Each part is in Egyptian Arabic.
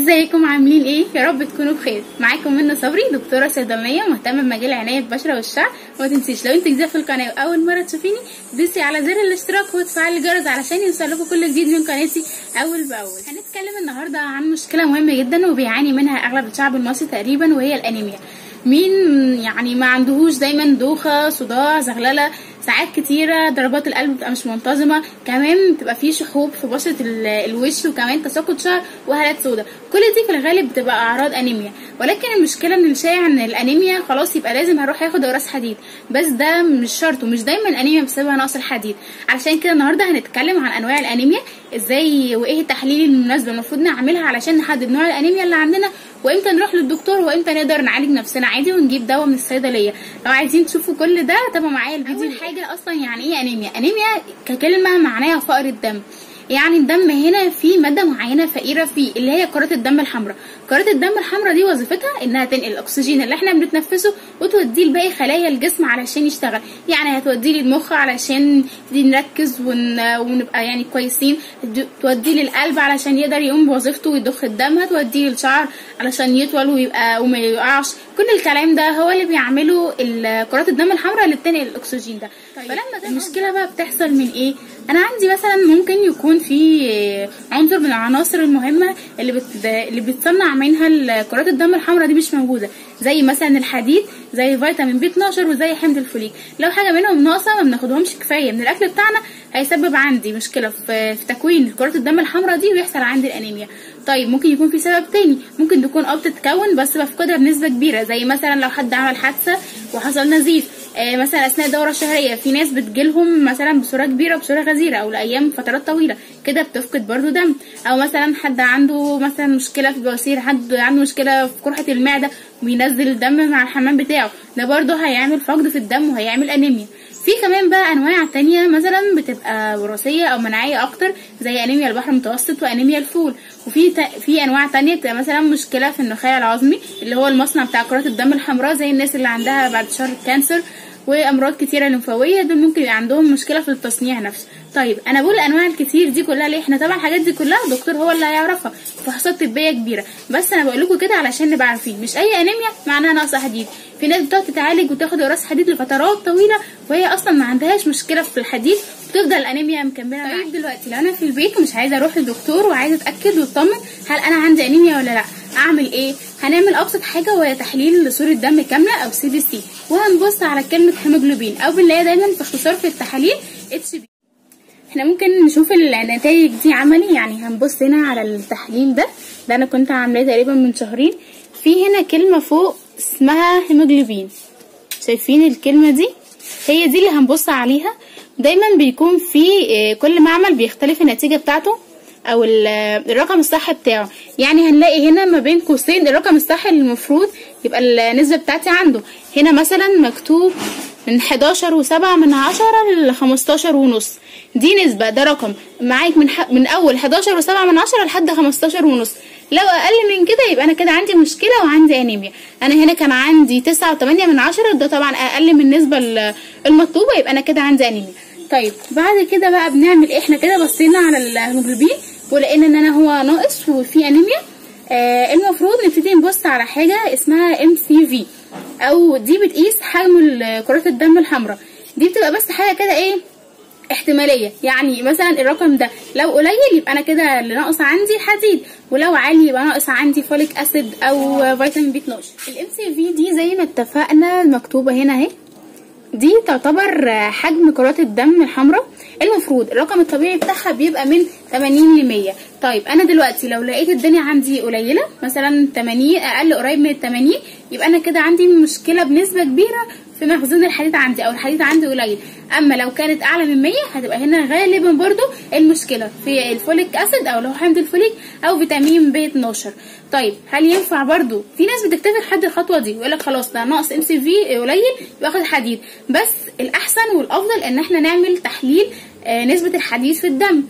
ازيكم عاملين ايه يا رب تكونوا بخير معاكم منى صبري دكتوره صيدلانيه مهتمه بمجال العنايه بالبشره والشعر وما تنسيش لو انت جديده في القناه واول مره تشوفيني دوسي على زر الاشتراك وتفعلي الجرس علشان يوصلكوا كل جديد من قناتي اول باول هنتكلم النهارده عن مشكله مهمه جدا وبيعاني منها اغلب الشعب المصري تقريبا وهي الانيميا مين يعني ما عندهوش دايما دوخه صداع زغلله ساعات كتيرة ضربات القلب بتبقى مش منتظمة كمان بتبقى فيه شحوب في بشرة الوش وكمان تساقط شعر وهالات سوداء كل دي في الغالب بتبقى أعراض أنيميا ولكن المشكلة إن الشائع إن الأنيميا خلاص يبقى لازم هروح ياخد أقراص حديد بس ده مش شرط ومش دايما الأنيميا بسببها نقص الحديد علشان كده النهاردة هنتكلم عن أنواع الأنيميا ازاي وايه التحاليل المناسبة المفروض نعملها علشان نحدد نوع الأنيميا اللي عندنا وامتى نروح للدكتور وامتى نقدر نعالج نفسنا عادي ونجيب دواء من الصيدليه لو عايزين تشوفوا كل ده تابعوا معايا الفيديو اول حاجه اصلا يعني ايه انيميا انيميا ككلمه معناها فقر الدم يعني الدم هنا في ماده معينه فقيره فيه اللي هي كرات الدم الحمراء كرات الدم الحمراء دي وظيفتها انها تنقل الاكسجين اللي احنا بنتنفسه وتوديه لباقي خلايا الجسم علشان يشتغل يعني هتوديه للمخ علشان نركز ون... ونبقى يعني كويسين توديه للقلب علشان يقدر يقوم بوظيفته ويضخ الدم هتوديه للشعر علشان يطول ويبقى وما يقعش كل الكلام ده هو اللي بيعمله كرات الدم الحمراء اللي بتنقل الاكسجين ده طيب فلما المشكله بقى بتحصل من ايه انا عندي مثلا ممكن يكون في عنصر من العناصر المهمه اللي بت... اللي بتصنع منها كرات الدم الحمراء دي مش موجوده زي مثلا الحديد زي فيتامين بي 12 وزي حمض الفوليك لو حاجه منهم ناقصه ما بناخدهمش كفايه من الاكل بتاعنا هيسبب عندي مشكله في, في تكوين كرات الدم الحمراء دي ويحصل عندي الانيميا طيب ممكن يكون في سبب تاني ممكن تكون اه بتتكون بس بفقدها بنسبه كبيره زي مثلا لو حد عمل حادثه وحصل نزيف آه مثلا اثناء الدوره الشهريه في ناس بتجيلهم مثلا بصوره كبيره بصوره غزيره او لايام فترات طويله كده بتفقد برضو دم او مثلا حد عنده مثلا مشكله في البواسير حد عنده مشكله في قرحه المعده وبينزل الدم مع الحمام بتاعه ده برضو هيعمل فقد في الدم وهيعمل انيميا في كمان بقى انواع تانية مثلا بتبقى وراثيه او مناعيه اكتر زي انيميا البحر المتوسط وانيميا الفول وفي ت... في انواع تانية بتبقى مثلا مشكله في النخاع العظمي اللي هو المصنع بتاع كرات الدم الحمراء زي الناس اللي عندها بعد شهر كانسر وامراض كتيره لمفاويه دول ممكن يبقى عندهم مشكله في التصنيع نفسه طيب انا بقول الانواع الكتير دي كلها ليه احنا طبعا الحاجات دي كلها الدكتور هو اللي هيعرفها فحوصات طبيه كبيره بس انا بقول لكم كده علشان نبقى عارفين مش اي انيميا معناها نقص حديد في ناس بتقعد تتعالج وتاخد قراص حديد لفترات طويله وهي اصلا ما عندهاش مشكله في الحديد وتفضل الانيميا مكمله طيب دلوقتي لو انا في البيت ومش عايزه اروح للدكتور وعايزه اتاكد واطمن هل انا عندي انيميا ولا لا اعمل ايه هنعمل ابسط حاجه وهي تحليل لصوره دم كامله او سي بي سي وهنبص على كلمه هيموجلوبين او بنلاقيها دايما في اختصار في التحاليل اتش بي احنا ممكن نشوف النتائج دي عملي يعني هنبص هنا على التحليل ده ده انا كنت عاملاه تقريبا من شهرين في هنا كلمه فوق اسمها هيموجلوبين شايفين الكلمه دي هي دي اللي هنبص عليها دايما بيكون في كل معمل بيختلف النتيجه بتاعته او الرقم الصح بتاعه يعني هنلاقي هنا ما بين قوسين الرقم الصح اللي المفروض يبقى النسبه بتاعتي عنده هنا مثلا مكتوب من 11 وسبعة من عشرة ل 15 ونص دي نسبة ده رقم معاك من ح... من أول 11 وسبعة من عشرة لحد 15 ونص لو أقل من كده يبقى أنا كده عندي مشكلة وعندي أنيميا أنا هنا كان عندي تسعة وتمانية من عشرة ده طبعا أقل من النسبة المطلوبة يبقى أنا كده عندي أنيميا طيب بعد كده بقى بنعمل إيه إحنا كده بصينا على الهيموجلوبين ولقينا إن أنا هو ناقص وفي أنيميا آه المفروض نبتدي نبص على حاجة اسمها ام سي في او دي بتقيس حجم كرات الدم الحمراء دي بتبقى بس حاجه كده ايه احتماليه يعني مثلا الرقم ده لو قليل يبقى انا كده اللي ناقص عندي حديد ولو عالي يبقى ناقص عندي فوليك اسيد او فيتامين بي 12 الام سي في دي زي ما اتفقنا مكتوبه هنا اهي دي تعتبر حجم كرات الدم الحمراء المفروض الرقم الطبيعي بتاعها بيبقى من 80 ل 100 طيب انا دلوقتي لو لقيت الدنيا عندي قليله مثلا 80 اقل قريب من ال 80 يبقى انا كده عندي مشكله بنسبه كبيره في مخزون الحديد عندي او الحديد عندي قليل اما لو كانت اعلى من 100 هتبقى هنا غالبا برضو المشكله في الفوليك اسيد او لو حمض الفوليك او فيتامين بي 12 طيب هل ينفع برضو في ناس بتكتفي لحد الخطوه دي ويقول لك خلاص ده ناقص ام سي في قليل ياخد حديد بس الاحسن والافضل ان احنا نعمل تحليل آه نسبه الحديد في الدم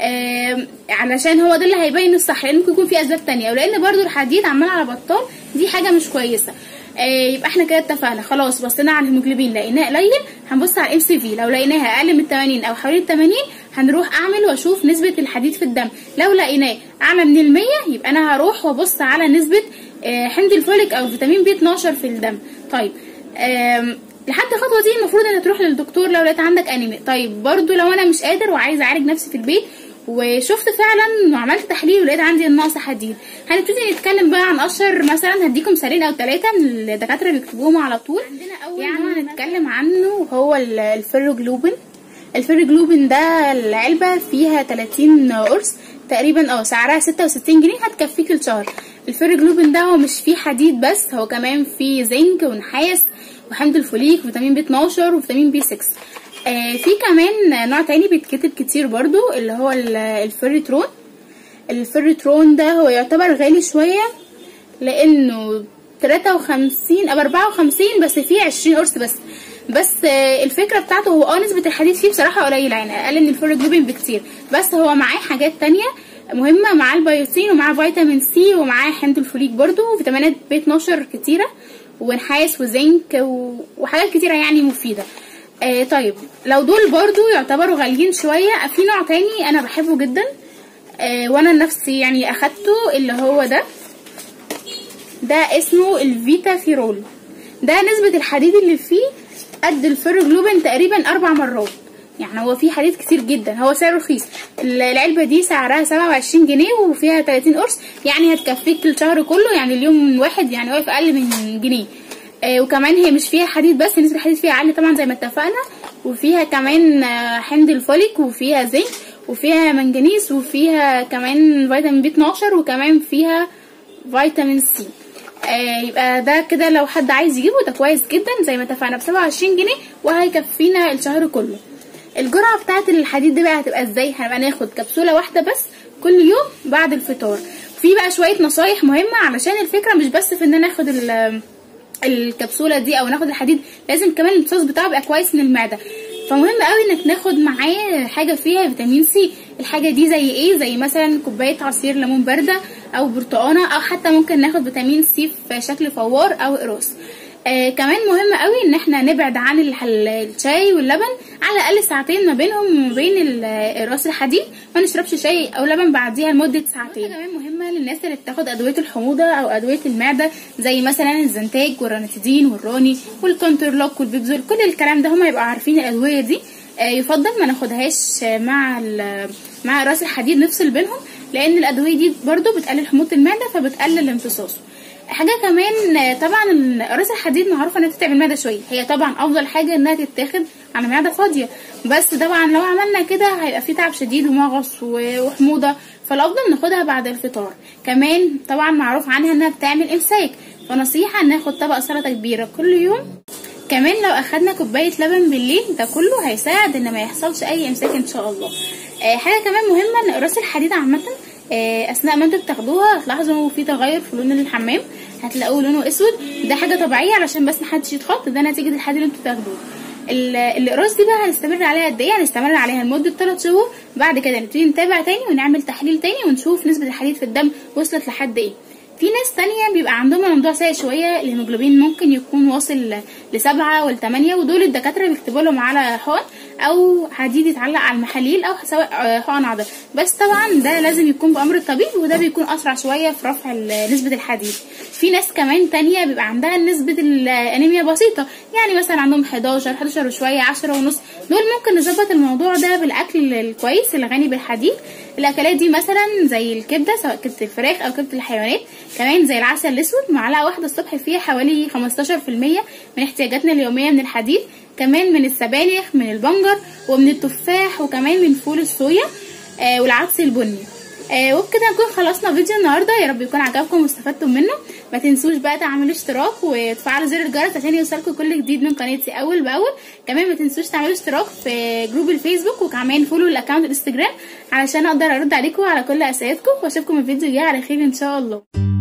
آه علشان هو ده اللي هيبين الصح لان ممكن يكون في اسباب تانية ولان برضو الحديد عمال على بطال دي حاجه مش كويسه آه يبقى احنا كده اتفقنا خلاص بصينا على الهيموجلوبين لقيناه قليل هنبص على الام سي في لو لقيناها اقل من 80 او حوالي 80 هنروح اعمل واشوف نسبه الحديد في الدم لو لقيناه اعلى من ال 100 يبقى انا هروح وابص على نسبه آه حمض الفوليك او فيتامين بي 12 في الدم طيب آم، لحد الخطوه دي المفروض انك تروح للدكتور لو لقيت عندك انيميا طيب برضو لو انا مش قادر وعايز اعالج نفسي في البيت وشفت فعلا وعملت تحليل ولقيت عندي نقص حديد هنبتدي نتكلم بقى عن اشهر مثلا هديكم مثالين او ثلاثه من الدكاتره بيكتبوهم على طول عندنا اول يعني هنتكلم عنه هو ال- الفيروجلوبين الفيروجلوبين ده العلبه فيها 30 قرص تقريبا اه سعرها 66 جنيه هتكفيك الشهر الفيروجلوبين ده هو مش فيه حديد بس هو كمان فيه زنك ونحاس وحمض الفوليك وفيتامين بي 12 وفيتامين بي 6 آه في كمان نوع تاني بيتكتب كتير برضو اللي هو ال- الفيريترون الفيريترون ده هو يعتبر غالي شوية لانه 53 او 54 بس فيه 20 قرص بس بس آه، الفكره بتاعته هو اه نسبه الحديد فيه بصراحه قليله يعني اقل من الفيروجلوبين بكتير بس هو معاه حاجات تانية مهمه معاه البيوتين ومعاه فيتامين سي ومعاه حمض الفوليك برضو وفيتامينات بي 12 كتيره ونحاس وزنك و- وحاجات كتيره يعني مفيده آه طيب لو دول برضو يعتبروا غاليين شويه في نوع تاني انا بحبه جدا آه وانا نفسي يعني اخدته اللي هو ده ده اسمه الفيتا فيرول ده نسبة الحديد اللي فيه قد الفيروجلوبين تقريبا أربع مرات يعني هو فيه حديد كتير جدا هو سعره رخيص ال- العلبة دي سعرها سبعة وعشرين جنيه وفيها تلاتين قرص يعني هتكفيك الشهر كله يعني اليوم واحد يعني واقف أقل من جنيه آه وكمان هي مش فيها حديد بس نسبة الحديد فيها عالية طبعا زي ما اتفقنا وفيها كمان آه، حمض الفوليك وفيها زنك وفيها منجنيز وفيها كمان فيتامين بي 12 وكمان فيها فيتامين سي آه يبقى ده كده لو حد عايز يجيبه ده كويس جدا زي ما اتفقنا ب 27 جنيه وهيكفينا الشهر كله الجرعه بتاعه الحديد دي بقى هتبقى ازاي هنبقى ناخد كبسوله واحده بس كل يوم بعد الفطار في بقى شويه نصايح مهمه علشان الفكره مش بس في ان انا اخد ال- الكبسوله دي او ناخد الحديد لازم كمان الامتصاص بتاعه يبقى كويس من المعده فمهم قوي انك ناخد معاه حاجه فيها فيتامين سي الحاجه دي زي ايه زي مثلا كوبايه عصير ليمون بارده او برتقانه او حتى ممكن ناخد فيتامين سي في شكل فوار او قراص آه كمان مهم قوي ان احنا نبعد عن الح- الشاي واللبن على الاقل ساعتين ما بينهم وما بين ال- راس الحديد ما نشربش شاي او لبن بعديها لمده ساعتين كمان مهمه للناس اللي بتاخد ادويه الحموضه او ادويه المعده زي مثلا الزنتاج والرانيتيدين والروني والكونترلوك والبيبزول كل الكلام ده هم يبقوا عارفين الادويه دي آه يفضل ما ناخدهاش مع ال- مع راس الحديد نفصل بينهم لان الادويه دي برضو بتقلل حموضه المعده فبتقلل امتصاصه حاجه كمان آه، طبعا ال- راس الحديد معروفه انها تتعب المعده شويه هي طبعا افضل حاجه انها تتاخد على معده فاضيه بس طبعا لو عملنا كده هيبقى في تعب شديد ومغص و- وحموضه فالافضل ناخدها بعد الفطار كمان طبعا معروف عنها انها بتعمل امساك فنصيحه ناخد طبق سلطه كبيره كل يوم كمان لو اخدنا كوبايه لبن بالليل ده كله هيساعد ان ما يحصلش اي امساك ان شاء الله آه حاجه كمان مهمه ان راس الحديد عامه آه اثناء ما انتوا بتاخدوها هتلاحظوا في تغير في لون الحمام هتلاقوه لونه اسود ده حاجه طبيعيه علشان بس محدش يتخط ده نتيجه الحديد اللي انتوا بتاخدوه ال- الاقراص دي بقى هنستمر عليها قد ايه هنستمر عليها لمده 3 شهور بعد كده نبتدي نتابع تاني ونعمل تحليل تاني ونشوف نسبه الحديد في الدم وصلت لحد ايه في ناس تانية بيبقى عندهم الموضوع سيء شوية الهيموجلوبين ممكن يكون واصل ل- لسبعة والتمانية ودول الدكاترة بيكتبوا لهم على حقن أو حديد يتعلق على المحاليل أو سواء آه، حقن عضل بس طبعا ده لازم يكون بأمر الطبيب وده بيكون أسرع شوية في رفع ال- نسبة الحديد في ناس كمان تانية بيبقى عندها نسبة الأنيميا بسيطة يعني مثلا عندهم 11 11 وشوية 10 ونص دول ممكن نظبط الموضوع ده بالأكل الكويس الغني بالحديد الاكلات دي مثلا زي الكبده سواء كبده الفراخ او كبده الحيوانات كمان زي العسل الاسود معلقه واحده الصبح فيها حوالي 15% من احتياجاتنا اليوميه من الحديد كمان من السبانخ من البنجر ومن التفاح وكمان من فول الصويا آه والعدس البني آه وبكده نكون خلصنا فيديو النهارده يا رب يكون عجبكم واستفدتم منه ما تنسوش بقى تعملوا اشتراك وتفعلوا زر الجرس عشان يوصلكم كل جديد من قناتي اول باول كمان ما تنسوش تعملوا اشتراك في جروب الفيسبوك وكمان فولو الاكونت الانستجرام علشان اقدر ارد عليكم على كل اسئلتكم واشوفكم الفيديو الجاي على خير ان شاء الله